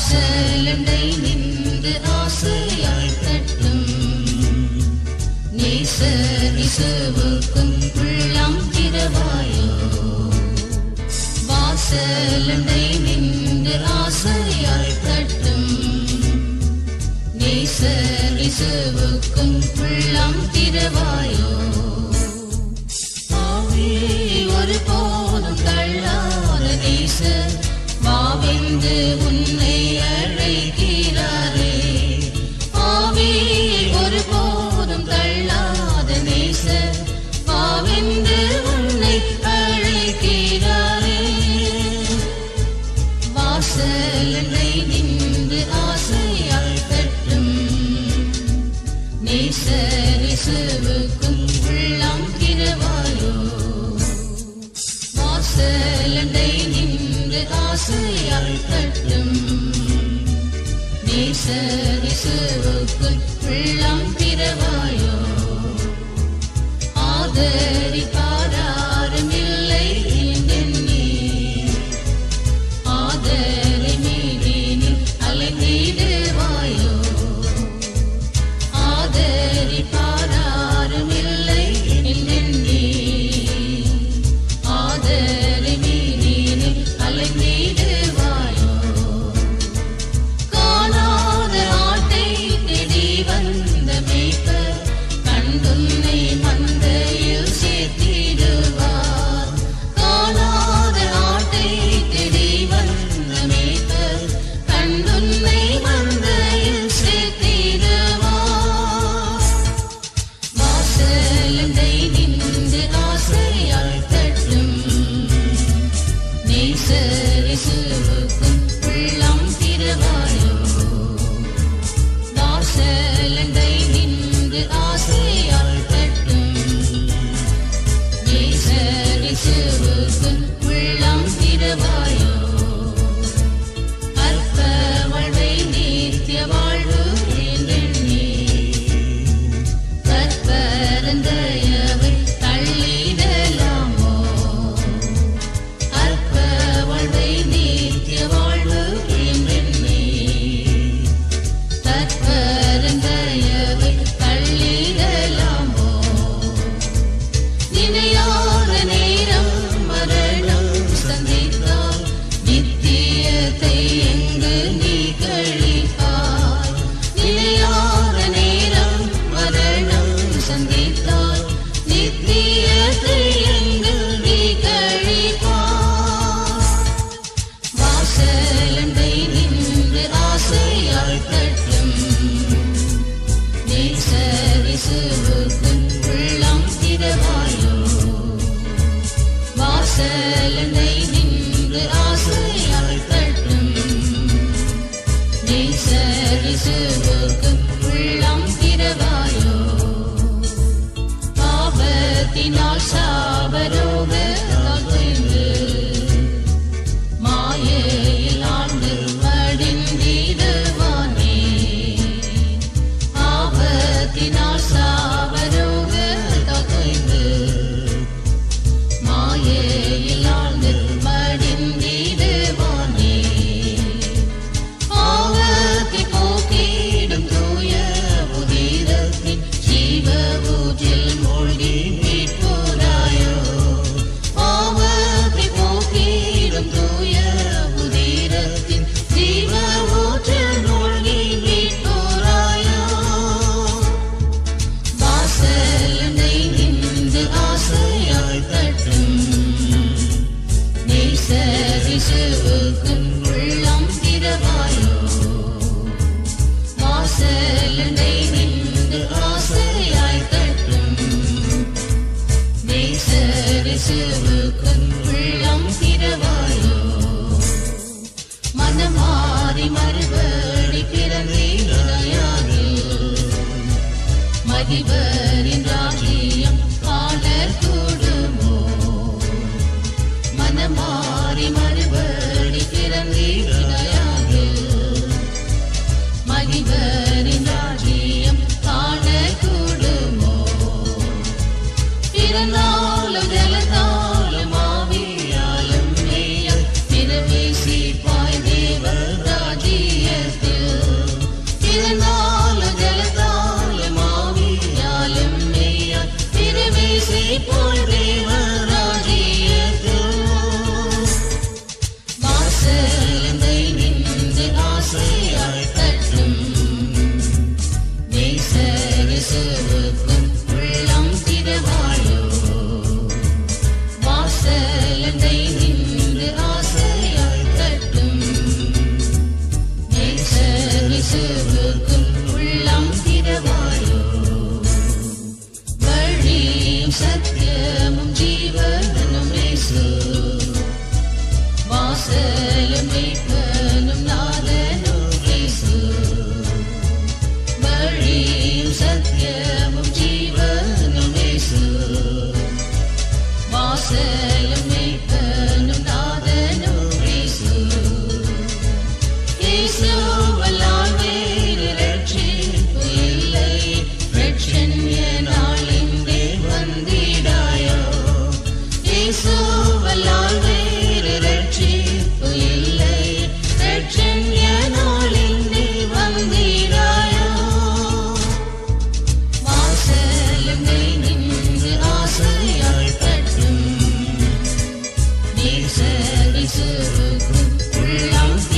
வாசலண்டை நின்று ஆசையாய் தட்டும் நேசர் இசுவுக்கும் உள்ளம் திறவாயோ வாசலண்டை நின்று ஆசையாய் தட்டும் நேசர் இசுவுக்கும் உள்ளம் திறவாயோ ஆவே ஒரு போதும் தள்ளாத நேசர் வாவென்று உன்னை அழைக்கிறாரே ஆவே ஒரு போதும் தள்ளாத நேசர் வாவென்று உன்னை அழைக்கிறாரே வாசலனை நின்று ஆசையால் தட்டும் நேசரிசுவுக்கும் உள்ளம் திறவாயோ வாசலண்டை நின்று ஆசையால் தட்டும் நேசரிசுவுக்கும் உள்ளம் திறவாயோ ஆதரிப்பாரும் இல்லை என்றெண்ணி ஆதரை மீதினில் அலைந்திடுவாயோ ஆதரிப்பாரும் இல்லை என்றெண்ணி ஆதரை மீதினில் அலைந்திடுவாயோ காணாத ஆட்டை தேடி வந்த மேய்ப்பர் கண்டுன்னை மந்தையில் சேர்த்திடுவார் காணாத ஆட்டை தேடி வந்த மேய்ப்பர் கண்டுன்னை மந்தையில் சேர்த்திடுவார் வாசலண்டை நின்று ஆசையால் தட்டும் நேசரிசுவுக்கும் உள்ளம் திறவாயோ வாசலண்டை நின்று ஆசையால் தட்டும் நேசரிசுவுக்கும் உள்ளம் திறவாயோ அற்ப வாழ்வை நித்திய வாழ்வு என்றெண்ணி கற்பரந்தயவை தள்ளிடலாமோ அற்ப வாழ்வை நித்திய வாழ்வு என்றெண்ணி கற்பரந்தயவை தள்ளிடலாமோ நினையாத நேரம் மரணம் சந்தித்தால் நித்தியத்தை எங்கு நீ கழிப்பாய் நினையாத நேரம் மரணம் சந்தித்தால் நித்தியத்தை எங்கு நீ கழிப்பாய் வாசலண்டை நின்று ஆசையால் தட்டும் நேசரிசுவுக்கும் உள்ளம் திறவாயோ வாசலண்டை நின்று ஆசையால் தட்டும் நேசரிசுவுக்கும் உள்ளம் திறவாயோ பாவத்தினால் சாபரோக தகுந்து மாயையில் ஆண்டு மடிந்திடுவானே ஆபத்தினால் சாவரோக தகைந்து மாயையில் ஆண்டு மடிந்திடுவானே ஆவத்தை போக்கிடும் தூய உதிரத்தின் ஜீவ ஊற்றில் மூழ்கி மீட்போராயோ ஆவத்தை போக்கிடும் தூய உதிரத்தின் ஜீவ ஊற்றில் மூழ்கி மீட்போராயோ வாசலனை நின்று ஆசையாய் தட்டும் நேசரிசுவுக்கும் உள்ளம் திறவாயோ வாசலனை நின்று ஆசையாய் தட்டும் நேசரிசுவுக்கும் உள்ளம் திறவாயோ மனமாறி மறுபடி பிறந்தீரையாகில் மதிபரின் ராஜ்யம் காணல் கூடுமோ மனமாறி மறுபடி பிறந்தீரையாகில் மதிபரின் ராஜ்யம் காணல் கூடுமோ பிறந்தாலும் ஜலத்தாலும் ஆவியாலும் மேயம் பிரவேசிப்பாய் தேவ ராஜ்யம் நேசரை சுருக்கும் உள்ளம்